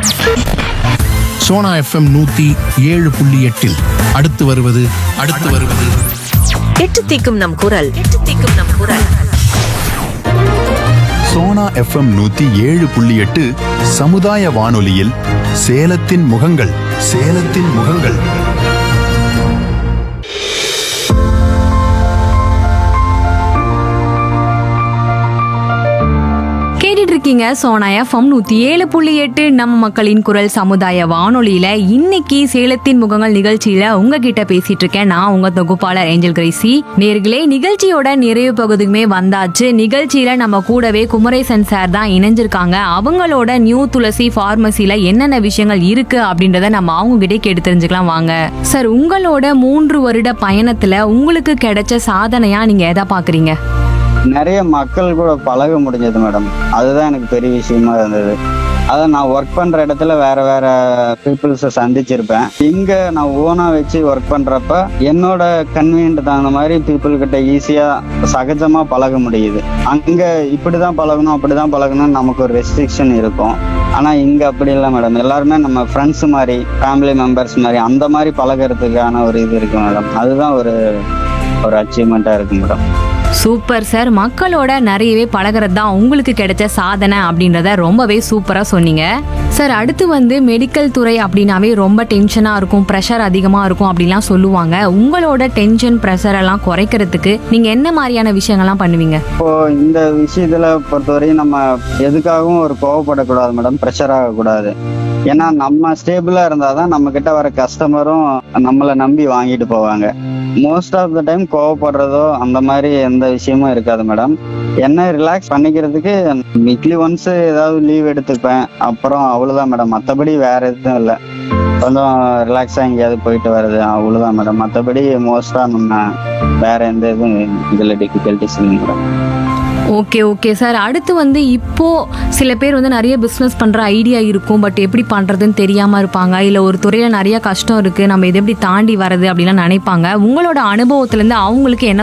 Sona FM நூத்தி ஏழு புள்ளி எட்டில் அடுத்து வருவது அடுத்து வருவது எட்டு தீக்கும் நம் குரல் எட்டு தீக்கும் நம் குரல் சோனா எஃப்எம் நூத்தி ஏழு புள்ளி எட்டு சமுதாய வானொலியில் சேலத்தின் முகங்கள் சேலத்தின் முகங்கள் கேட்டுட்டு இருக்கீங்க சோனா எஃப்எம் நூத்தி ஏழு புள்ளி எட்டு நம்ம மக்களின் குரல் சமுதாய வானொலியில இன்னைக்கு சேலத்தின் முகங்கள் நிகழ்ச்சியில உங்ககிட்ட பேசிட்டு இருக்கேன் நான் உங்க தொகுப்பாளர் ஏஞ்சல் கிரேசி நேர்களே நிகழ்ச்சியோட நிறைவு பகுதிக்குமே வந்தாச்சு நிகழ்ச்சியில நம்ம கூடவே குமரேசன் சார் தான் இணைஞ்சிருக்காங்க அவங்களோட நியூ துளசி பார்மசில என்னென்ன விஷயங்கள் இருக்கு அப்படின்றத நம்ம அவங்க கிட்டே கேட்டு தெரிஞ்சுக்கலாம் வாங்க சார் உங்களோட மூன்று வருட பயணத்துல உங்களுக்கு கிடைச்ச சாதனையா நீங்க எதை பாக்குறீங்க நிறைய மக்கள் கூட பழக முடிஞ்சது மேடம் அதுதான் எனக்கு பெரிய விஷயமா இருந்தது அதை நான் ஒர்க் பண்ற இடத்துல வேற வேற பீப்புள்ஸை சந்திச்சிருப்பேன் இங்க நான் ஓனா வச்சு ஒர்க் பண்றப்ப என்னோட கன்வீனியன்ட் தகுந்த மாதிரி பீப்புள் கிட்ட ஈஸியா சகஜமா பழக முடியுது அங்க இப்படிதான் பழகணும் அப்படிதான் பழகணும்னு நமக்கு ஒரு ரெஸ்ட்ரிக்ஷன் இருக்கும் ஆனா இங்க அப்படி இல்லை மேடம் எல்லாருமே நம்ம ஃப்ரெண்ட்ஸ் மாதிரி ஃபேமிலி மெம்பர்ஸ் மாதிரி அந்த மாதிரி பழகுறதுக்கான ஒரு இது இருக்கு மேடம் அதுதான் ஒரு ஒரு அச்சீவ்மெண்ட்டா இருக்கு மேடம் சூப்பர் சார் மக்களோட நிறையவே பழகிறது தான் உங்களுக்கு கிடைச்ச சாதனை அப்படின்றத ரொம்பவே சூப்பராக சொன்னீங்க சார் அடுத்து வந்து மெடிக்கல் துறை அப்படின்னாவே ரொம்ப டென்ஷனாக இருக்கும் ப்ரெஷர் அதிகமாக இருக்கும் அப்படிலாம் சொல்லுவாங்க உங்களோட டென்ஷன் ப்ரெஷர் எல்லாம் குறைக்கிறதுக்கு நீங்கள் என்ன மாதிரியான விஷயங்கள்லாம் பண்ணுவீங்க இப்போ இந்த விஷயத்துல பொறுத்தவரையும் நம்ம எதுக்காகவும் ஒரு கோவப்படக்கூடாது மேடம் ப்ரெஷர் ஆகக்கூடாது ஏன்னா நம்ம ஸ்டேபிளா இருந்தாதான் நம்ம கிட்ட வர கஸ்டமரும் நம்மளை நம்பி வாங்கிட்டு போவாங்க மோஸ்ட் ஆஃப் த டைம் கோவப்படுறதோ அந்த மாதிரி எந்த விஷயமும் இருக்காது மேடம் என்ன ரிலாக்ஸ் பண்ணிக்கிறதுக்கு வீக்லி ஒன்ஸ் ஏதாவது லீவ் எடுத்துப்பேன் அப்புறம் அவ்வளவுதான் மேடம் மற்றபடி வேற எதுவும் இல்லை கொஞ்சம் ரிலாக்ஸா எங்கேயாவது போயிட்டு வருது அவ்வளவுதான் மேடம் மற்றபடி மோஸ்டா நம்ம வேற எந்த இதுவும் இதுல டிஃபிகல்டிஸ் இல்லை மேடம் ஓகே ஓகே சார் அடுத்து வந்து இப்போ சில பேர் வந்து நிறைய பிஸ்னஸ் பண்ற ஐடியா இருக்கும் பட் எப்படி பண்றதுன்னு தெரியாம இருப்பாங்க இல்ல ஒரு துறையில நிறைய கஷ்டம் இருக்கு நம்ம இதை எப்படி தாண்டி வரது அப்படிலாம் நினைப்பாங்க உங்களோட அனுபவத்துல இருந்து அவங்களுக்கு என்ன